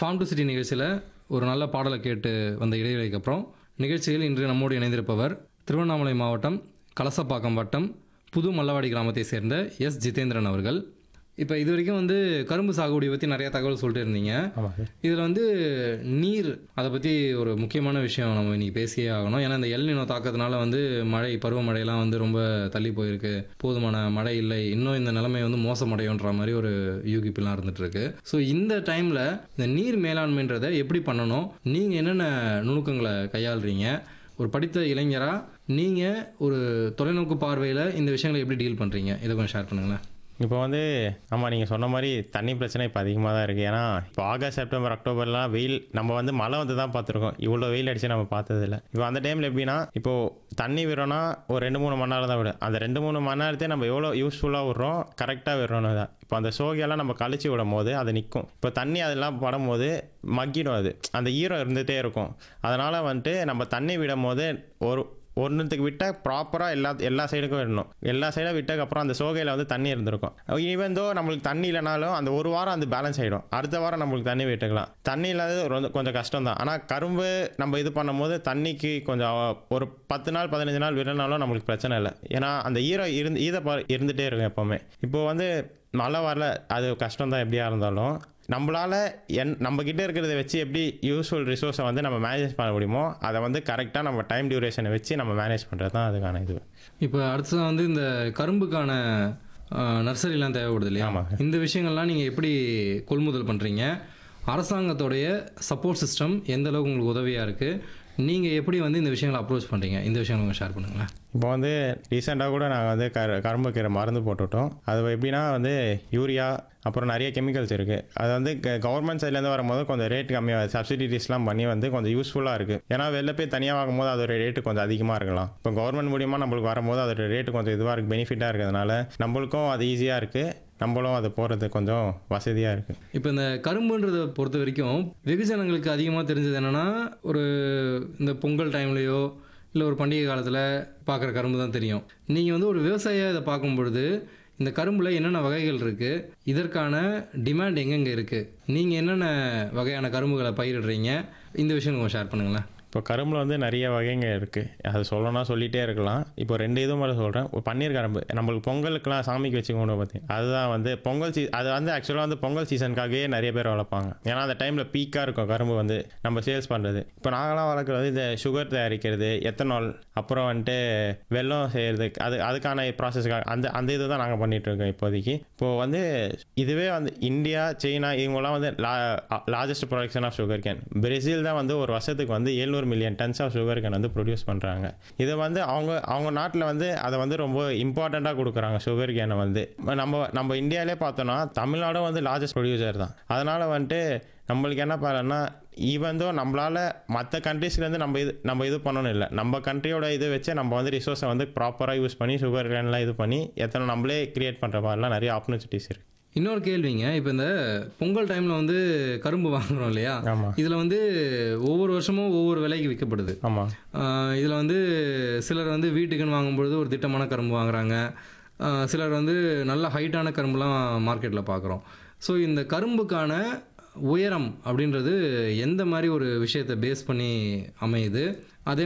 Form to city நிகழ்ச்சியில் ஒரு நல்ல பாடலை கேட்டு வந்த இடைவெளிக்கு அப்புறம் நிகழ்ச்சியில் இன்று நம்மோடு இணைந்திருப்பவர் திருவண்ணாமலை மாவட்டம் கலசப்பாக்கம் வட்டம் புது மல்லவாடி கிராமத்தை சேர்ந்த எஸ் ஜிதேந்திரன் அவர்கள் இப்போ இது வரைக்கும் வந்து கரும்பு சாகுபடி பற்றி நிறைய தகவல் சொல்லிட்டு இருந்தீங்க ஆமாம் சார் இதில் வந்து நீர் அதை பற்றி ஒரு முக்கியமான விஷயம் நம்ம இன்னைக்கு பேசியே ஆகணும் ஏன்னா இந்த எல்நினோ தாக்கத்தினால வந்து மழை பருவமழையெல்லாம் வந்து ரொம்ப தள்ளி போயிருக்கு போதுமான மழை இல்லை இன்னும் இந்த நிலைமை வந்து மோசமடையுன்ற மாதிரி ஒரு யூகிப்பெல்லாம் இருந்துட்டு இருக்கு ஸோ இந்த டைமில் இந்த நீர் மேலாண்மைன்றதை எப்படி பண்ணணும் நீங்கள் என்னென்ன நுணுக்கங்களை கையாளுறீங்க ஒரு படித்த இளைஞராக நீங்கள் ஒரு தொலைநோக்கு பார்வையில் இந்த விஷயங்களை எப்படி டீல் பண்ணுறீங்க இதை கொஞ்சம் ஷேர் பண்ணுங்களேன் இப்போ வந்து ஆமாம் நீங்கள் சொன்ன மாதிரி தண்ணி பிரச்சனை இப்போ அதிகமாக தான் இருக்குது ஏன்னா இப்போ ஆகஸ்ட் செப்டம்பர் அக்டோபர்லாம் வெயில் நம்ம வந்து மழை வந்து தான் பார்த்துருக்கோம் இவ்வளோ வெயில் அடிச்சு நம்ம பார்த்ததில்ல இப்போ அந்த டைமில் எப்படின்னா இப்போது தண்ணி விடுறோன்னா ஒரு ரெண்டு மூணு மணி நேரம் தான் விடும் அந்த ரெண்டு மூணு மணி நேரத்தையே நம்ம எவ்வளோ யூஸ்ஃபுல்லாக விடுறோம் கரெக்டாக விடுறோன்னு தான் இப்போ அந்த சோகையெல்லாம் நம்ம கழிச்சு விடும் போது அது நிற்கும் இப்போ தண்ணி அதெல்லாம் படும்போது மக்கிடும் அது அந்த ஈரம் இருந்துகிட்டே இருக்கும் அதனால் வந்துட்டு நம்ம தண்ணி விடும் போது ஒரு ஒன்றுத்துக்கு விட்டால் ப்ராப்பராக எல்லா எல்லா சைடுக்கும் விடணும் எல்லா சைடும் விட்டதுக்கப்புறம் அந்த சோகையில் வந்து தண்ணி இருந்திருக்கும் ஈவன் தோ நம்மளுக்கு தண்ணி இல்லைனாலும் அந்த ஒரு வாரம் அந்த பேலன்ஸ் ஆகிடும் அடுத்த வாரம் நம்மளுக்கு தண்ணி விட்டுக்கலாம் தண்ணி இல்லாதது ரொம்ப கொஞ்சம் கஷ்டம் தான் ஆனால் கரும்பு நம்ம இது பண்ணும்போது தண்ணிக்கு கொஞ்சம் ஒரு பத்து நாள் பதினஞ்சு நாள் விடனாலும் நம்மளுக்கு பிரச்சனை இல்லை ஏன்னா அந்த ஈரம் இருந்து ஈத இருந்துகிட்டே இருக்கும் எப்போவுமே இப்போ வந்து மழை வரல அது கஷ்டம் தான் எப்படியா இருந்தாலும் நம்மளால் என் நம்ம கிட்ட இருக்கிறத வச்சு எப்படி யூஸ்ஃபுல் ரிசோர்ஸை வந்து நம்ம மேனேஜ் பண்ண முடியுமோ அதை வந்து கரெக்டாக நம்ம டைம் டியூரேஷனை வச்சு நம்ம மேனேஜ் பண்ணுறது தான் அதுக்கான இது இப்போ அடுத்ததான் வந்து இந்த கரும்புக்கான நர்சரிலாம் தேவைப்படுது இல்லையா ஆமாங்க. இந்த விஷயங்கள்லாம் நீங்கள் எப்படி கொள்முதல் பண்ணுறீங்க அரசாங்கத்தோடைய சப்போர்ட் சிஸ்டம் எந்த அளவுக்கு உங்களுக்கு உதவியாக இருக்குது நீங்கள் எப்படி வந்து இந்த விஷயங்களை அப்ரோச் பண்ணுறீங்க இந்த விஷயங்களை கொஞ்சம் ஷேர் பண்ணுங்களேன் இப்போ வந்து ரீசெண்டாக கூட நாங்கள் வந்து கரு கரும்பு கீரை மருந்து போட்டுவிட்டோம் அது எப்படின்னா வந்து யூரியா அப்புறம் நிறைய கெமிக்கல்ஸ் இருக்குது அது வந்து கவர்மெண்ட் சைட்லேருந்து வரும்போது கொஞ்சம் ரேட் கம்மியாக சப்சிடிஸ்லாம் பண்ணி வந்து கொஞ்சம் யூஸ்ஃபுல்லாக இருக்குது ஏன்னா வெளில போய் தனியாக வாங்கும்போது அதோட ரேட்டு கொஞ்சம் அதிகமாக இருக்கலாம் இப்போ கவர்மெண்ட் மூலியமாக நம்மளுக்கு வரும்போது அதோட ரேட்டு கொஞ்சம் இதுவாக இருக்குது பெனிஃபிட்டாக இருக்கிறதுனால நம்மளுக்கும் அது ஈஸியாக இருக்குது நம்மளும் அது போகிறது கொஞ்சம் வசதியாக இருக்குது இப்போ இந்த கரும்புன்றதை பொறுத்த வரைக்கும் வெகுஜனங்களுக்கு அதிகமாக தெரிஞ்சது என்னென்னா ஒரு இந்த பொங்கல் டைம்லேயோ இல்லை ஒரு பண்டிகை காலத்தில் பார்க்குற கரும்பு தான் தெரியும் நீங்கள் வந்து ஒரு விவசாயியாக இதை பார்க்கும் பொழுது இந்த கரும்பில் என்னென்ன வகைகள் இருக்குது இதற்கான டிமாண்ட் எங்கெங்கே இருக்குது நீங்கள் என்னென்ன வகையான கரும்புகளை பயிரிடுறீங்க இந்த விஷயம் கொஞ்சம் ஷேர் பண்ணுங்களேன் இப்போ கரும்பில் வந்து நிறைய வகைங்க இருக்குது அது சொல்லணும்னா சொல்லிகிட்டே இருக்கலாம் இப்போ ரெண்டு இதுவும் மட்டும் சொல்கிறேன் ஒரு பன்னீர் கரும்பு நம்மளுக்கு பொங்கலுக்குலாம் சாமிக்கு வச்சுக்கணும் பார்த்தீங்க அதுதான் வந்து பொங்கல் சீ அது வந்து ஆக்சுவலாக வந்து பொங்கல் சீசனுக்காகவே நிறைய பேர் வளர்ப்பாங்க ஏன்னா அந்த டைமில் பீக்காக இருக்கும் கரும்பு வந்து நம்ம சேல்ஸ் பண்ணுறது இப்போ நாங்களாம் வளர்க்குறது இந்த சுகர் தயாரிக்கிறது எத்தனால் அப்புறம் வந்துட்டு வெல்லம் செய்கிறது அது அதுக்கான ப்ராசஸ்க்காக அந்த அந்த இது தான் நாங்கள் பண்ணிகிட்ருக்கோம் இப்போதைக்கு இப்போது வந்து இதுவே வந்து இந்தியா சைனா இவங்கெல்லாம் வந்து largest production of sugar cane Brazil தான் வந்து ஒரு வருஷத்துக்கு வந்து ஏழ்நூறு million tons of sugar cane வந்து ப்ரொடியூஸ் பண்ணுறாங்க இதை வந்து அவங்க அவங்க நாட்டில் வந்து அதை வந்து ரொம்ப இம்பார்ட்டண்ட்டாக கொடுக்குறாங்க சுகர் கேனை வந்து நம்ம நம்ம இந்தியாவிலே பார்த்தோன்னா தமிழ்நாடும் வந்து லார்ஜஸ்ட் ப்ரொடியூசர் தான் அதனால் வந்துட்டு நம்மளுக்கு என்ன பாருன்னா ஈவன் தோ நம்மளால் மற்ற கண்ட்ரீஸ்லேருந்து நம்ம இது நம்ம இது பண்ணணும் இல்லை நம்ம கண்ட்ரியோட இது வச்சு நம்ம வந்து ரிசோர்ஸை வந்து ப்ராப்பராக யூஸ் பண்ணி சுகர் கேன்லாம் இது பண்ணி எத்தனை நம்மளே கிரியேட் பண்ணுற மாதிரிலாம் நிறைய ஆப்பர்ச்சுனிட்டிஸ் இருக்குது இன்னொரு கேள்விங்க இப்போ இந்த பொங்கல் டைமில் வந்து கரும்பு வாங்குறோம் இல்லையா ஆமாம் இதில் வந்து ஒவ்வொரு வருஷமும் ஒவ்வொரு விலைக்கு விற்கப்படுது ஆமாம் இதில் வந்து சிலர் வந்து வீட்டுக்குன்னு வாங்கும்பொழுது ஒரு திட்டமான கரும்பு வாங்குறாங்க ஆஹ் சிலர் வந்து நல்ல ஹைட்டான கரும்புலாம் மார்க்கெட்டில் பார்க்குறோம் ஸோ இந்த கரும்புக்கான உயரம் அப்படின்றது எந்த மாதிரி ஒரு விஷயத்தை பேஸ் பண்ணி அமையுது அதே